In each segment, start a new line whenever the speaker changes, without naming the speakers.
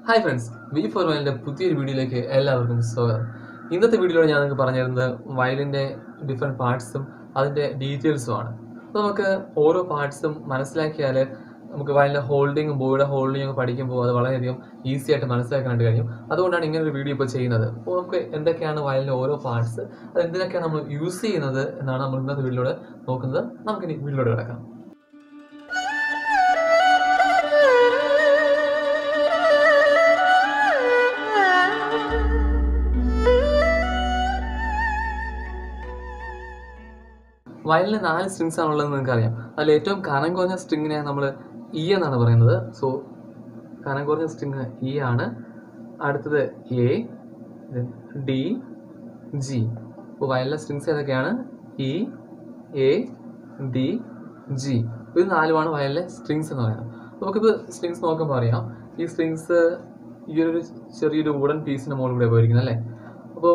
hi friends we four വയലിൻ്റെ പുതിയൊരു വീഡിയോയിലേക്ക് എല്ലാവർക്കും സ്വാഗതം ഇന്നത്തെ വീഡിയോയിൽ ഞാൻ നിങ്ങൾക്ക് പറഞ്ഞു തരുന്നത് വയലിൻ്റെ ഡിഫറെൻറ്റ് പാർട്സും അതിൻ്റെ ഡീറ്റെയിൽസും ആണ് അപ്പോൾ നമുക്ക് ഓരോ പാർട്സും മനസ്സിലാക്കിയാൽ നമുക്ക് വയലിൻ്റെ ഹോൾഡിങ്ങും ബോയുടെ ഹോൾഡിങ്ങും ഒക്കെ പഠിക്കുമ്പോൾ അത് വളരെയധികം ഈസി ആയിട്ട് മനസ്സിലാക്കാനായിട്ട് കഴിയും അതുകൊണ്ടാണ് ഇങ്ങനെ ഒരു വീഡിയോ ഇപ്പോൾ ചെയ്യുന്നത് അപ്പോൾ നമുക്ക് എന്തൊക്കെയാണ് വയലിൻ്റെ ഓരോ പാർട്സ് അത് എന്തിനൊക്കെയാണ് നമ്മൾ യൂസ് ചെയ്യുന്നത് എന്നാണ് നമ്മൾ ഇന്നത്തെ വീഡിയോയിലൂടെ നോക്കുന്നത് നമുക്കിനി വീഡിയോയിലൂടെ കിടക്കാം വയലിന് നാല് സ്ട്രിങ്സ് ആണുള്ളത് നിങ്ങൾക്ക് അറിയാം അതിൽ ഏറ്റവും കനം കുറഞ്ഞ സ്ട്രിങ്ങിനെ നമ്മൾ ഇ എന്നാണ് പറയുന്നത് സോ കനം കുറഞ്ഞ സ്ട്രിങ് ഇ ആണ് അടുത്തത് എ ഡി ജി അപ്പോൾ വയലിലെ സ്ട്രിങ്സ് ഏതൊക്കെയാണ് ഇ എ ഡി ജി ഇത് നാലുമാണ് വയലിലെ സ്ട്രിങ്സ് എന്ന് പറയുന്നത് അപ്പോൾ നമുക്കിപ്പോൾ സ്ട്രിങ്സ് നോക്കുമ്പോൾ അറിയാം ഈ സ്ട്രിങ്സ് ഈ ഒരു ചെറിയൊരു വുഡൻ പീസിന് മുകളിൽ കൂടെ പോയിരിക്കുന്നത് അല്ലേ അപ്പോൾ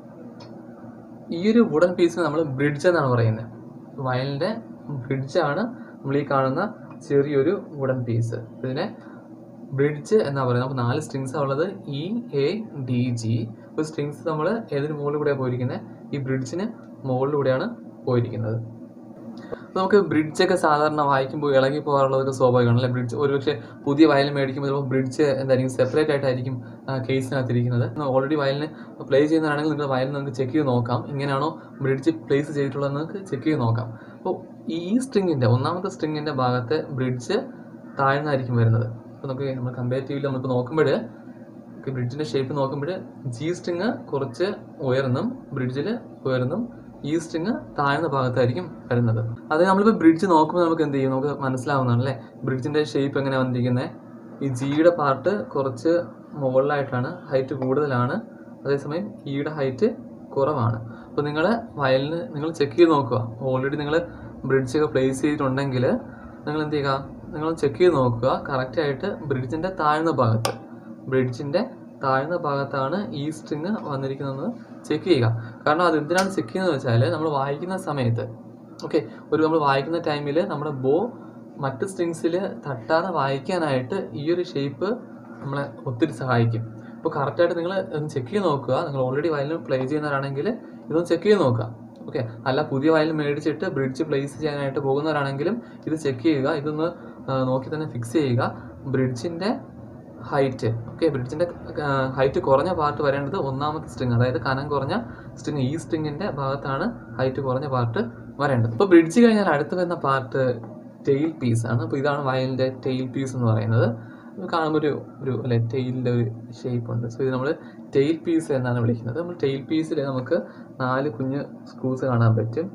ഈ ഒരു വുഡൻ പീസിന് നമ്മൾ ബ്രിഡ്ജ് എന്നാണ് പറയുന്നത് വയലിൻ്റെ ബ്രിഡ്ജാണ് നമ്മൾ ഈ കാണുന്ന ചെറിയൊരു വുഡൻ പീസ് ഇതിനെ ബ്രിഡ്ജ് എന്നാ പറയുന്നത് അപ്പോൾ നാല് സ്ട്രിങ്സ് ഉള്ളത് ഇ എ ഡി ജി ഇപ്പോൾ സ്ട്രിങ്സ് നമ്മൾ ഏതിന് മുകളിൽ കൂടെയാണ് പോയിരിക്കുന്നത് ഈ ബ്രിഡ്ജിന് മുകളിലൂടെയാണ് പോയിരിക്കുന്നത് അപ്പോൾ നമുക്ക് ബ്രിഡ്ജൊക്കെ സാധാരണ വായിക്കുമ്പോൾ ഇളകി പോകാറുള്ളതൊക്കെ സ്വാഭാവികമാണ് അല്ലെ ബ്രിഡ്ജ് ഒരുപക്ഷെ പുതിയ വയലിൻ മേടിക്കുമ്പോൾ ചിലപ്പോൾ ബ്രിഡ്ജ് എന്തായിരിക്കും സെപ്പറേറ്റ് ആയിട്ടായിരിക്കും കേസിനകത്തിരിക്കുന്നത് ഓൾറെഡി വയലിന് പ്ലേ ചെയ്യുന്നതാണെങ്കിൽ നിങ്ങൾ വയലിൻ നിങ്ങൾക്ക് ചെക്ക് ചെയ്ത് നോക്കാം ഇങ്ങനെയാണോ ബ്രിഡ്ജ് പ്ലേസ് ചെയ്തിട്ടുള്ളത് നിങ്ങൾക്ക് ചെക്ക് ചെയ്ത് നോക്കാം അപ്പോൾ ഈ സ്ട്രിങ്ങിൻ്റെ ഒന്നാമത്തെ സ്ട്രിങ്ങിൻ്റെ ഭാഗത്ത് ബ്രിഡ്ജ് താഴ്ന്നായിരിക്കും വരുന്നത് അപ്പോൾ നമുക്ക് നമ്മൾ കമ്പാരിറ്റീവ്ലി നമ്മളിപ്പോൾ നോക്കുമ്പോൾ ബ്രിഡ്ജിൻ്റെ ഷേപ്പ് നോക്കുമ്പോൾ ജി സ്ട്രിങ് കുറച്ച് ഉയർന്നും ബ്രിഡ്ജിൽ ഉയർന്നും ഈ സ്ട്രിങ് താഴ്ന്ന ഭാഗത്തായിരിക്കും വരുന്നത് അത് നമ്മളിപ്പോൾ ബ്രിഡ്ജ് നോക്കുമ്പോൾ നമുക്ക് എന്ത് ചെയ്യും നമുക്ക് മനസ്സിലാവുന്നതാണ് അല്ലേ ബ്രിഡ്ജിൻ്റെ ഷേപ്പ് എങ്ങനെ വന്നിരിക്കുന്നത് ഈ ജിയുടെ പാർട്ട് കുറച്ച് മുകളിലായിട്ടാണ് ഹൈറ്റ് കൂടുതലാണ് അതേസമയം ഇയുടെ ഹൈറ്റ് കുറവാണ് അപ്പോൾ നിങ്ങൾ വയലിന് നിങ്ങൾ ചെക്ക് ചെയ്ത് നോക്കുക ഓൾറെഡി നിങ്ങൾ ബ്രിഡ്ജൊക്കെ പ്ലേസ് ചെയ്തിട്ടുണ്ടെങ്കിൽ നിങ്ങൾ എന്ത് ചെയ്യുക നിങ്ങൾ ചെക്ക് ചെയ്ത് നോക്കുക കറക്റ്റായിട്ട് ബ്രിഡ്ജിൻ്റെ താഴ്ന്ന ഭാഗത്ത് ബ്രിഡ്ജിൻ്റെ താഴ്ന്ന ഭാഗത്താണ് ഈ സ്ട്രിങ് വന്നിരിക്കുന്നതെന്ന് ചെക്ക് ചെയ്യുക കാരണം അത് എന്തിനാണ് ചെക്ക് ചെയ്യുന്നത് വെച്ചാൽ നമ്മൾ വായിക്കുന്ന സമയത്ത് ഓക്കെ ഒരു നമ്മൾ വായിക്കുന്ന ടൈമിൽ നമ്മുടെ ബോ മറ്റ് സ്ട്രിങ്സിൽ തട്ടാതെ വായിക്കാനായിട്ട് ഈ ഒരു ഷേപ്പ് നമ്മളെ ഒത്തിരി സഹായിക്കും അപ്പോൾ കറക്റ്റായിട്ട് നിങ്ങൾ ഒന്ന് ചെക്ക് ചെയ്ത് നോക്കുക നിങ്ങൾ ഓൾറെഡി വയലിൻ പ്ലേ ചെയ്യുന്നവരാണെങ്കിൽ ഇതൊന്ന് ചെക്ക് ചെയ്ത് നോക്കുക ഓക്കെ അല്ല പുതിയ വയലിൻ മേടിച്ചിട്ട് ബ്രിഡ്ജ് പ്ലേസ് ചെയ്യാനായിട്ട് പോകുന്നവരാണെങ്കിലും ഇത് ചെക്ക് ചെയ്യുക ഇതൊന്ന് ആ, നോക്കി തന്നെ ഫിക്സ് ചെയ്യുക ബ്രിഡ്ജിൻ്റെ ഹൈറ്റ് ഓക്കെ ബ്രിഡ്ജിൻ്റെ ഹൈറ്റ് കുറഞ്ഞ പാർട്ട് വരേണ്ടത് ഒന്നാമത്തെ സ്ട്രിങ് അതായത് കനം കുറഞ്ഞ സ്ട്രിങ് ഈ സ്ട്രിങ്ങിൻ്റെ ഭാഗത്താണ് ഹൈറ്റ് കുറഞ്ഞ പാർട്ട് വരേണ്ടത് ഇപ്പോൾ ബ്രിഡ്ജ് കഴിഞ്ഞാൽ അടുത്ത് വരുന്ന പാർട്ട് ടെയിൽ പീസ് ആണ് അപ്പോൾ ഇതാണ് വയലിൻ്റെ ടെയിൽ പീസ് എന്ന് പറയുന്നത് ഇത് കാണുമ്പോൾ ഒരു ഒരു അല്ലെ ടെയിലിൻ്റെ ഒരു ഷേപ്പ് ഉണ്ട് സോ ഇത് നമ്മൾ ടെയിൽ പീസ് എന്നാണ് വിളിക്കുന്നത് നമ്മൾ ടെയിൽ പീസിൽ നമുക്ക് നാല് കുഞ്ഞ് സ്ക്രൂസ് കാണാൻ പറ്റും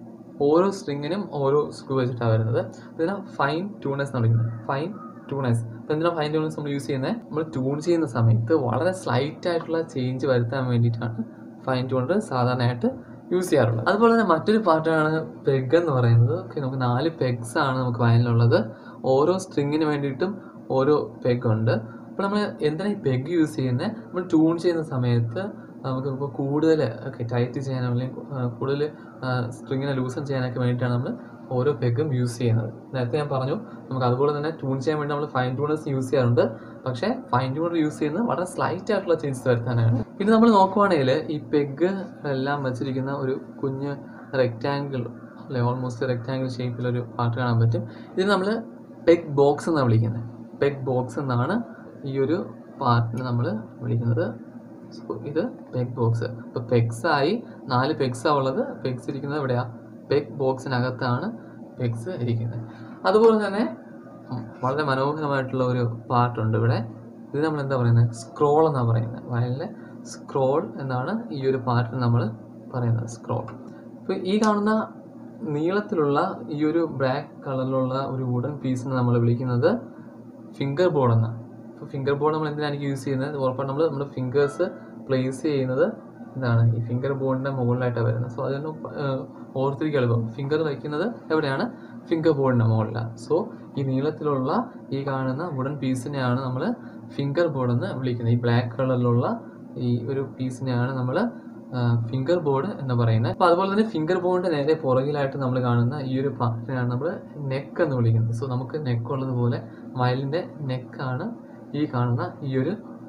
ഓരോ സ്ട്രിങ്ങിനും ഓരോ സ്ക്രൂ വെച്ചിട്ടാണ് വരുന്നത് ഇതിനെ ഫൈൻ ട്യൂണേഴ്സ് എന്ന് വിളിക്കുന്നത് ഫൈൻ ട്യൂണേഴ്സ് അപ്പോൾ എന്തിനാണ് ഫൈൻ ട്യൂണേഴ്സ് നമ്മൾ യൂസ് ചെയ്യുന്നത് നമ്മൾ ട്യൂൺ ചെയ്യുന്ന സമയത്ത് വളരെ സ്ലൈറ്റ് ആയിട്ടുള്ള ചേഞ്ച് വരുത്താൻ വേണ്ടിയിട്ടാണ് ഫൈൻ ട്യൂണർ സാധാരണയായിട്ട് യൂസ് ചെയ്യാറുള്ളത് അതുപോലെ തന്നെ മറ്റൊരു പാർട്ടാണ് പെഗ് എന്ന് പറയുന്നത് ഓക്കെ നമുക്ക് നാല് പെഗ്സ് ആണ് നമുക്ക് വയലിനുള്ളത് ഓരോ സ്ട്രിങ്ങിന് വേണ്ടിയിട്ടും ഓരോ പെഗ് ഉണ്ട് അപ്പോൾ നമ്മൾ എന്തിനാണ് ഈ പെഗ് യൂസ് ചെയ്യുന്നത് നമ്മൾ ട്യൂൺ ചെയ്യുന്ന സമയത്ത് നമുക്ക് ഇപ്പോൾ കൂടുതൽ ഒക്കെ ടൈറ്റ് ചെയ്യാനോ അല്ലെങ്കിൽ ആ, കൂടുതൽ സ്ട്രിങ്ങിനെ ലൂസൺ ചെയ്യാനൊക്കെ വേണ്ടിയിട്ടാണ് നമ്മൾ ഓരോ പെഗും യൂസ് ചെയ്യുന്നത് നേരത്തെ ഞാൻ പറഞ്ഞു നമുക്ക് അതുപോലെ തന്നെ ട്യൂൺ ചെയ്യാൻ വേണ്ടി നമ്മൾ ഫൈൻ ട്യൂണേഴ്സ് യൂസ് ചെയ്യാറുണ്ട് പക്ഷേ ഫൈൻ ട്യൂണർ യൂസ് ചെയ്യുന്നത് വളരെ സ്ലൈറ്റ് ആയിട്ടുള്ള ചേഞ്ചസ് വരുത്താനാണ് പിന്നെ നമ്മൾ നോക്കുവാണെങ്കിൽ ഈ പെഗ് എല്ലാം വെച്ചിരിക്കുന്ന ഒരു കുഞ്ഞ് റെക്റ്റാങ്കിൾ അല്ലെ ഓൾമോസ്റ്റ് റെക്റ്റാങ്കിൾ ഷേപ്പിലൊരു പാർട്ട് കാണാൻ പറ്റും ഇത് നമ്മൾ പെഗ് ബോക്സ് എന്നാണ് വിളിക്കുന്നത് പെഗ് ബോക്സ് എന്നാണ് ഈ ഒരു പാർട്ടിനെ നമ്മൾ വിളിക്കുന്നത് സോ ഇത് പെഗ് ബോക്സ് ഇപ്പോൾ പെഗ്സ് ആയി നാല് പെഗ്സാണ് ഉള്ളത് പെഗ്സ് ഇരിക്കുന്നത് എവിടെയാ പെഗ് ബോക്സിനകത്താണ് പെഗ്സ് ഇരിക്കുന്നത് അതുപോലെ തന്നെ ഉം, വളരെ മനോഹരമായിട്ടുള്ള ഒരു പാർട്ടുണ്ട് ഇവിടെ ഇത് നമ്മൾ എന്താ പറയുന്നത് സ്ക്രോൾ എന്നാണ് പറയുന്നത് വയലിലെ സ്ക്രോൾ എന്നാണ് ഈ ഒരു പാർട്ടിന് നമ്മൾ പറയുന്നത് സ്ക്രോൾ ഇപ്പോൾ ഈ കാണുന്ന നീളത്തിലുള്ള ഈ ഒരു ബ്ലാക്ക് കളറിലുള്ള ഒരു വുഡൻ പീസിനെ നമ്മൾ വിളിക്കുന്നത് ഫിംഗർ ബോർഡ് എന്നാണ് ഇപ്പോൾ ഫിംഗർ ബോർഡ് നമ്മൾ എന്തിനായിരിക്കും യൂസ് ചെയ്യുന്നത് ഉറപ്പാണ് നമ്മൾ നമ്മുടെ ഫിംഗേഴ്സ് പ്ലേസ് ചെയ്യുന്നത് എന്താണ് ഈ ഫിംഗർ ബോർഡിൻ്റെ മുകളിലായിട്ടാണ് വരുന്നത് സോ അതിന് ഓർത്തിരിക്കുക എളുപ്പം ഫിംഗർ വയ്ക്കുന്നത് എവിടെയാണ് ഫിംഗർ ബോർഡിൻ്റെ മുകളിലാണ് സോ ഈ നീളത്തിലുള്ള ഈ കാണുന്ന വുഡൻ പീസിനെയാണ് നമ്മൾ ഫിംഗർ ബോർഡ് എന്ന് വിളിക്കുന്നത് ഈ ബ്ലാക്ക് കളറിലുള്ള ഈ ഒരു പീസിനെയാണ് നമ്മൾ ഫിംഗർ ബോർഡ് എന്ന് പറയുന്നത് അപ്പോൾ അതുപോലെ തന്നെ ഫിംഗർ ബോർഡിൻ്റെ നേരെ പുറകിലായിട്ട് നമ്മൾ കാണുന്ന ഈ ഒരു പാർട്ടിനെയാണ് നമ്മൾ നെക്ക് എന്ന് വിളിക്കുന്നത് സോ നമുക്ക് നെക്ക് ഉള്ളതുപോലെ വയലിൻ്റെ നെക്കാണ് ഈ കാണുന്ന ഈ ഒരു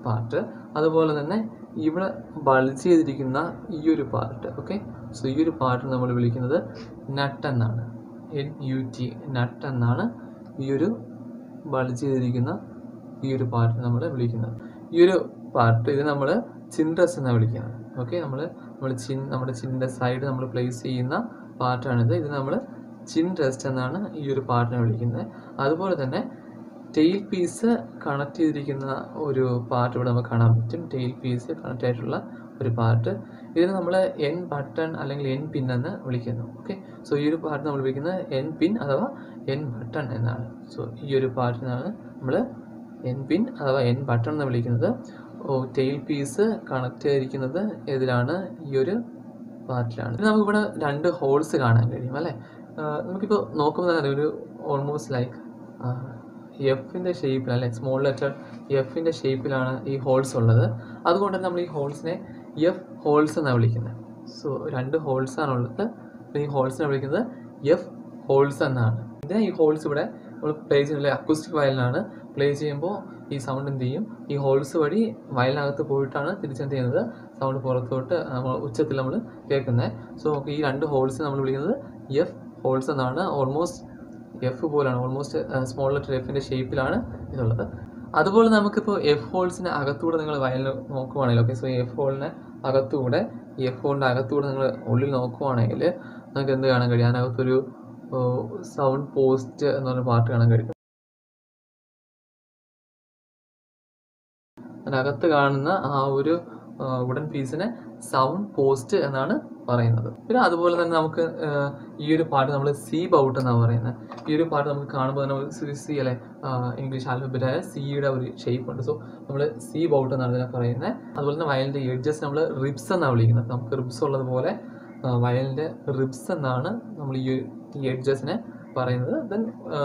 പാർട്ട് അതുപോലെ തന്നെ ഇവിടെ ബൾജ് ചെയ്തിരിക്കുന്ന ഈ ഒരു പാർട്ട് ഓക്കെ സോ ഈ ഒരു പാർട്ട് നമ്മൾ വിളിക്കുന്നത് നട്ട് എന്നാണ് എൻ യു ടി നട്ട് എന്നാണ് ഈ ഒരു ബൾജ് ചെയ്തിരിക്കുന്ന ഈ ഒരു പാർട്ട് നമ്മൾ വിളിക്കുന്നത് ഈ ഒരു പാർട്ട് ഇത് നമ്മൾ ചിൻഡ്രസ് എന്നാണ് വിളിക്കുന്നത് ഓക്കെ നമ്മൾ നമ്മൾ ചിൻ നമ്മുടെ ചിൻ്റെ സൈഡ് നമ്മൾ പ്ലേസ് ചെയ്യുന്ന പാർട്ടാണിത് ഇത് നമ്മൾ ചിൻ റെസ്റ്റ് എന്നാണ് ഈ ഒരു പാർട്ടിനെ വിളിക്കുന്നത് അതുപോലെ തന്നെ ടെയിൽ പീസ് കണക്ട് ചെയ്തിരിക്കുന്ന ഒരു പാർട്ട് ഇവിടെ നമുക്ക് കാണാൻ പറ്റും ടെയിൽ പീസ് കണക്ട് ആയിട്ടുള്ള ഒരു പാർട്ട് ഇതിന് നമ്മൾ എൻ ബട്ടൺ അല്ലെങ്കിൽ എൻ പിൻ എന്ന് വിളിക്കുന്നു ഓക്കെ സോ ഈ ഒരു പാർട്ട് നമ്മൾ വിളിക്കുന്നത് എൻ പിൻ അഥവാ എൻ ബട്ടൺ എന്നാണ് സോ ഈ ഒരു പാർട്ടിനാണ് നമ്മൾ എൻ പിൻ അഥവാ എൻ ബട്ടൺ എന്ന് വിളിക്കുന്നത് ഓ ടെയിൽ പീസ് കണക്ട് ചെയ്തിരിക്കുന്നത് ഇതിലാണ് ഈ ഒരു പാർട്ടിലാണ് ഇത് നമുക്കിവിടെ രണ്ട് ഹോൾസ് കാണാൻ കഴിയും അല്ലേ ആഹ് നമുക്കിപ്പോൾ നോക്കുമ്പോൾ തന്നെ അറിയാം ഒരു ഓൾമോസ്റ്റ് ലൈക്ക് എഫിൻ്റെ ഷേപ്പിൽ അല്ലെ സ്മോൾ ലെറ്റർ എഫിൻ്റെ ഷേപ്പിലാണ് ഈ ഹോൾസ് ഉള്ളത് അതുകൊണ്ട് തന്നെ നമ്മൾ ഈ ഹോൾസിനെ എഫ് ഹോൾസ് എന്നാണ് വിളിക്കുന്നത് സോ രണ്ട് ഹോൾസ് ആണ് ഉള്ളത് അപ്പോൾ ഈ ഹോൾസിനെ വിളിക്കുന്നത് എഫ് ഹോൾസ് എന്നാണ് ഇതിനെ ഈ ഹോൾസ് ഇവിടെ നമ്മൾ പ്ലേ ചെയ്യുന്നത് അക്കൂസ്റ്റിക് വയലിനാണ് പ്ലേ ചെയ്യുമ്പോൾ ഈ സൗണ്ട് എന്ത് ചെയ്യും ഈ ഹോൾസ് വഴി വയലിനകത്ത് പോയിട്ടാണ് തിരിച്ചെന്ത് ചെയ്യുന്നത് സൗണ്ട് പുറത്തോട്ട് നമ്മൾ ഉച്ചത്തിൽ നമ്മൾ കേൾക്കുന്നത് സോ ഈ രണ്ട് ഹോൾസ് നമ്മൾ വിളിക്കുന്നത് എഫ് ഹോൾസ് എന്നാണ് ഓൾമോസ്റ്റ് എഫ് പോലാണ് ഓൾമോസ്റ്റ് സ്മോൾ ലെറ്റർ എഫിൻ്റെ ഷേപ്പിലാണ് ഇതുള്ളത് അതുപോലെ നമുക്കിപ്പോൾ എഫ് ഹോൾസിന് അകത്തൂടെ നിങ്ങൾ വയലിൽ നോക്കുവാണെങ്കിൽ ഓക്കെ സോ എഫ് ഹോളിന് അകത്തൂടെ ഈ എഫ് ഹോളിൻ്റെ അകത്തൂടെ നിങ്ങൾ ഉള്ളിൽ നോക്കുവാണെങ്കിൽ നമുക്ക് എന്ത് കാണാൻ കഴിയും അതിനകത്തൊരു സൗണ്ട് പോസ്റ്റ് എന്ന് പറഞ്ഞ പാർട്ട് കാണാൻ കഴിയും അതിനകത്ത് കാണുന്ന ആ ഒരു വുഡൻ പീസിനെ സൗണ്ട് പോസ്റ്റ് എന്നാണ് പറയുന്നത് പിന്നെ അതുപോലെ തന്നെ നമുക്ക് ആ, ഈ ഒരു പാട്ട് നമ്മൾ സി ബൗട്ട് എന്നാണ് പറയുന്നത് ഈ ഒരു പാട്ട് നമുക്ക് കാണുമ്പോൾ തന്നെ സി സി അല്ലെ ഇംഗ്ലീഷ് ആൽഫബറ്റായ സിയുടെ ഒരു ഷേപ്പ് ഉണ്ട് സോ നമ്മൾ സി ബൗട്ട് എന്നാണ് ഇതിനെ പറയുന്നത് അതുപോലെ തന്നെ വയലിൻ്റെ എഡ്ജസ് നമ്മൾ റിബ്സ് എന്നാണ് വിളിക്കുന്നത് നമുക്ക് റിബ്സ് ഉള്ളതുപോലെ ആ, വയലിൻ്റെ റിബ്സ് എന്നാണ് നമ്മൾ ഈ ഈ എഡ്ജസിനെ പറയുന്നത് ദെൻ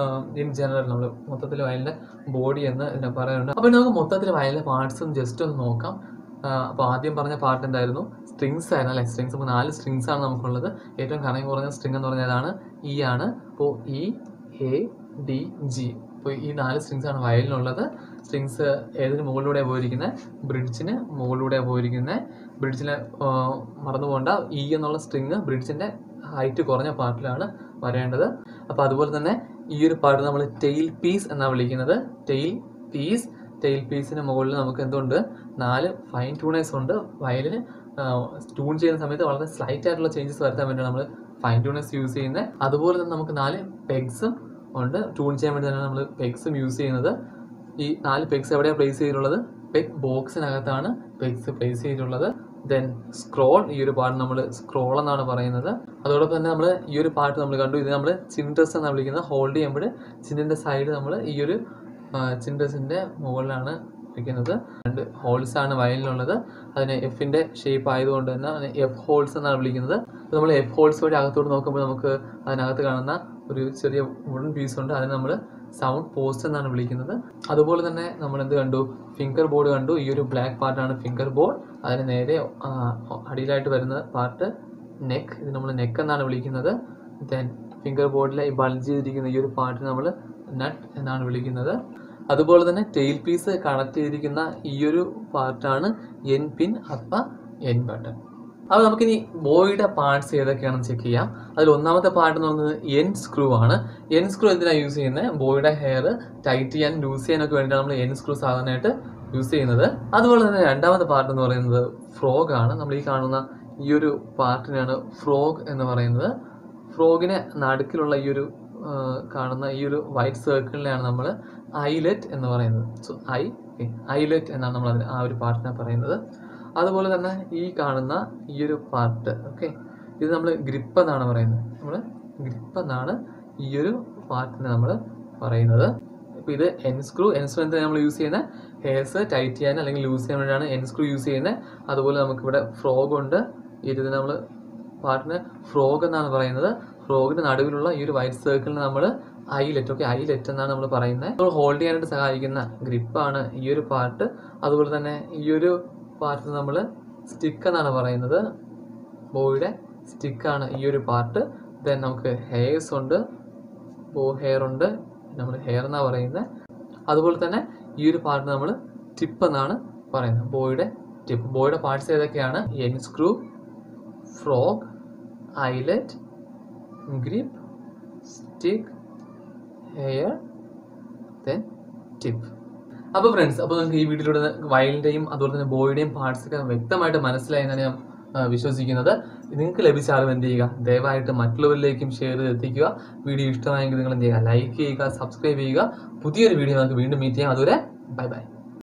ഇൻ ജനറൽ നമ്മൾ മൊത്തത്തിൽ വയലിൻ്റെ ബോഡി എന്ന് ഇതിനെ പറയാറുണ്ട് അപ്പോൾ നമുക്ക് മൊത്തത്തിൽ വയലിൻ്റെ പാർട്സ് ഒന്ന് ജസ്റ്റ് ഒന്ന് നോക്കാം അപ്പോൾ ആദ്യം പറഞ്ഞ പാർട്ട് എന്തായിരുന്നു സ്ട്രിങ്സ് ആയിരുന്നു അല്ലെ സ്ട്രിങ്സ് അപ്പോൾ നാല് സ്ട്രിങ്സ് ആണ് നമുക്കുള്ളത് ഏറ്റവും കനം കുറഞ്ഞ സ്ട്രിങ് എന്ന് പറഞ്ഞതാണ് ഇ ആണ് അപ്പോൾ ഇ എ ഡി ജി അപ്പോൾ ഈ നാല് സ്ട്രിങ്സ് ആണ് വയലിനുള്ളത് സ്ട്രിങ്സ് ഏതിന് മുകളിലൂടെ പോയിരിക്കുന്നത് ബ്രിഡ്ജിന് മുകളിലൂടെ പോയിരിക്കുന്നത് ബ്രിഡ്ജിനെ മറന്നു പോകേണ്ട ഇ എന്നുള്ള സ്ട്രിങ് ബ്രിഡ്ജിൻ്റെ ഹൈറ്റ് കുറഞ്ഞ പാർട്ടിലാണ് വരേണ്ടത് അപ്പോൾ അതുപോലെ തന്നെ ഈ ഒരു പാർട്ട് നമ്മൾ ടെയിൽ പീസ് എന്നാണ് വിളിക്കുന്നത് ടെയിൽ പീസ് ടെയിൽ പീസിന് മുകളിൽ നമുക്ക് എന്തുണ്ട് നാല് ഫൈൻ ട്യൂണേഴ്സ് ഉണ്ട് വയലിന് ട്യൂൺ ചെയ്യുന്ന സമയത്ത് വളരെ സ്ലൈറ്റ് ആയിട്ടുള്ള ചേഞ്ചസ് വരുത്താൻ വേണ്ടിയാണ് നമ്മൾ ഫൈൻ ട്യൂണേഴ്സ് യൂസ് ചെയ്യുന്നത് അതുപോലെ തന്നെ നമുക്ക് നാല് പെഗ്സും ഉണ്ട് ട്യൂൺ ചെയ്യാൻ വേണ്ടി തന്നെ നമ്മൾ പെഗ്സും യൂസ് ചെയ്യുന്നത് ഈ നാല് പെഗ്സ് എവിടെയാണ് പ്ലേസ് ചെയ്തിട്ടുള്ളത് പെഗ് ബോക്സിനകത്താണ് പെഗ്സ് പ്ലേസ് ചെയ്തിട്ടുള്ളത് ദെൻ സ്ക്രോൾ ഈ ഒരു പാട്ട് നമ്മൾ സ്ക്രോൾ എന്നാണ് പറയുന്നത് അതോടൊപ്പം തന്നെ നമ്മൾ ഈ ഒരു പാട്ട് നമ്മൾ കണ്ടു ഇത് നമ്മൾ ചിൻഡ്രസ് എന്നാണ് വിളിക്കുന്നത് ഹോൾഡ് ചെയ്യുമ്പോൾ ചിന്നിൻ്റെ സൈഡ് നമ്മൾ ഈ ഒരു ചിൻഡ്രസിൻ്റെ മുകളിലാണ് വയ്ക്കുന്നത് രണ്ട് ഹോൾസ് ആണ് വയലിനുള്ളത് അതിന് എഫിൻ്റെ ഷേപ്പ് ആയതുകൊണ്ട് തന്നെ അതിനെ എഫ് ഹോൾസ് എന്നാണ് വിളിക്കുന്നത് അപ്പോൾ നമ്മൾ എഫ് ഹോൾസ് വഴി അകത്തോട്ട് നോക്കുമ്പോൾ നമുക്ക് അതിനകത്ത് കാണുന്ന ഒരു ചെറിയ വുഡൻ പീസ് ഉണ്ട് അതിന് നമ്മൾ സൗണ്ട് പോസ്റ്റ് എന്നാണ് വിളിക്കുന്നത് അതുപോലെ തന്നെ നമ്മൾ എന്ത് കണ്ടു ഫിംഗർ ബോർഡ് കണ്ടു ഈ ഒരു ബ്ലാക്ക് പാർട്ടാണ് ഫിംഗർ ബോർഡ് അതിന് നേരെ ആ, അടിയിലായിട്ട് വരുന്ന പാർട്ട് നെക്ക് ഇത് നമ്മൾ നെക്ക് എന്നാണ് വിളിക്കുന്നത് ദെൻ ഫിംഗർ ബോർഡിലെ ഈ ബൾജ് ചെയ്തിരിക്കുന്ന ഈ ഒരു പാർട്ട് നമ്മൾ നട്ട് എന്നാണ് വിളിക്കുന്നത് അതുപോലെ തന്നെ ടെയിൽ പീസ് കണക്ട് ചെയ്തിരിക്കുന്ന ഈ ഒരു പാർട്ടാണ് എൻ പിൻ അഥവാ എൻ ബട്ടൺ അപ്പോൾ നമുക്കിനി ബോയുടെ പാർട്സ് ഏതൊക്കെയാണെന്ന് ചെക്ക് ചെയ്യാം അതിൽ ഒന്നാമത്തെ പാർട്ട് എന്ന് പറയുന്നത് എൻ സ്ക്രൂ ആണ് എൻ സ്ക്രൂ എന്തിനാണ് യൂസ് ചെയ്യുന്നത് ബോയുടെ ഹെയർ ടൈറ്റ് ചെയ്യാൻ ലൂസ് ചെയ്യാനൊക്കെ വേണ്ടിയിട്ടാണ് നമ്മൾ എൻ സ്ക്രൂ സാധാരണയായിട്ട് യൂസ് ചെയ്യുന്നത് അതുപോലെ തന്നെ രണ്ടാമത്തെ പാർട്ട് എന്ന് പറയുന്നത് ഫ്രോഗ് ആണ് നമ്മൾ ഈ കാണുന്ന ഈ ഒരു പാർട്ടിനാണ് ഫ്രോഗ് എന്ന് പറയുന്നത് ഫ്രോഗിനെ നടുക്കിലുള്ള ഈ ഒരു ആ, കാണുന്ന ഈ ഒരു വൈറ്റ് സർക്കിളിനെയാണ് നമ്മൾ ഐലെറ്റ് എന്ന് പറയുന്നത് സോ ഐ ഐലെറ്റ് എന്നാണ് നമ്മൾ അതിന് ആ ഒരു പാർട്ടിനെ പറയുന്നത് അതുപോലെ തന്നെ ഈ കാണുന്ന ഈ ഒരു പാർട്ട് ഓക്കെ ഇത് നമ്മൾ ഗ്രിപ്പ് എന്നാണ് പറയുന്നത് നമ്മൾ ഗ്രിപ്പ് എന്നാണ് ഈ ഒരു പാർട്ടിനെ നമ്മൾ പറയുന്നത് ഇപ്പോൾ ഇത് എൻ സ്ക്രൂ എൻ സ്ക്രൂ എന്തിനാണ് നമ്മൾ യൂസ് ചെയ്യുന്നത് ഹെയർസ് ടൈറ്റ് ചെയ്യാൻ അല്ലെങ്കിൽ ലൂസ് ചെയ്യാൻ വേണ്ടിയാണ് എൻ സ്ക്രൂ യൂസ് ചെയ്യുന്നത് അതുപോലെ നമുക്കിവിടെ ഫ്രോഗ് ഉണ്ട് ഇതിന് നമ്മൾ പാർട്ടിന് ഫ്രോഗ് എന്നാണ് പറയുന്നത് ഫ്രോഗിന് നടുവിലുള്ള ഈ ഒരു വൈറ്റ് സർക്കിളിന് നമ്മൾ ഐലെറ്റ് ഓക്കെ ഐലെറ്റ് എന്നാണ് നമ്മൾ പറയുന്നത് നമ്മൾ ഹോൾഡ് ചെയ്യാനായിട്ട് സഹായിക്കുന്ന ഗ്രിപ്പാണ് ഈ ഒരു പാർട്ട് അതുപോലെ തന്നെ ഈ ഒരു പാർട്ട് നമ്മൾ സ്റ്റിക്ക് എന്നാണ് പറയുന്നത് ബോയുടെ സ്റ്റിക്കാണ് ഈ ഒരു പാർട്ട് ദെൻ നമുക്ക് ഹെയർസ് ഉണ്ട് ബോ ഹെയർ ഉണ്ട് നമ്മൾ ഹെയർ എന്നാണ് പറയുന്നത് അതുപോലെ തന്നെ ഈ ഒരു പാർട്ട് നമ്മൾ ടിപ്പ് എന്നാണ് പറയുന്നത് ബോയുടെ ടിപ്പ് ബോയുടെ പാർട്സ് ഏതൊക്കെയാണ് end screw frog eyelet grip stick hair then tip അപ്പോൾ ഫ്രണ്ട്സ് അപ്പോൾ നിങ്ങൾക്ക് ഈ വീഡിയോയിലൂടെ വയലിൻ്റെയും അതുപോലെ തന്നെ ബോയുടെയും പാർട്സ് ഒക്കെ വ്യക്തമായിട്ട് മനസ്സിലായി എന്നാണ് ഞാൻ ആ, വിശ്വസിക്കുന്നത് നിങ്ങൾക്ക് ലഭിച്ച അറിവ് എന്ത് ചെയ്യുക ദയവായിട്ട് മറ്റുള്ളവരിലേക്കും ഷെയർ ചെയ്ത് എത്തിക്കുക വീഡിയോ ഇഷ്ടമായെങ്കിൽ നിങ്ങൾ എന്ത് ചെയ്യുക ലൈക്ക് ചെയ്യുക സബ്സ്ക്രൈബ് ചെയ്യുക പുതിയൊരു വീഡിയോ നമുക്ക് വീണ്ടും മീറ്റ് ചെയ്യാം അതുവരെ ബൈ ബൈ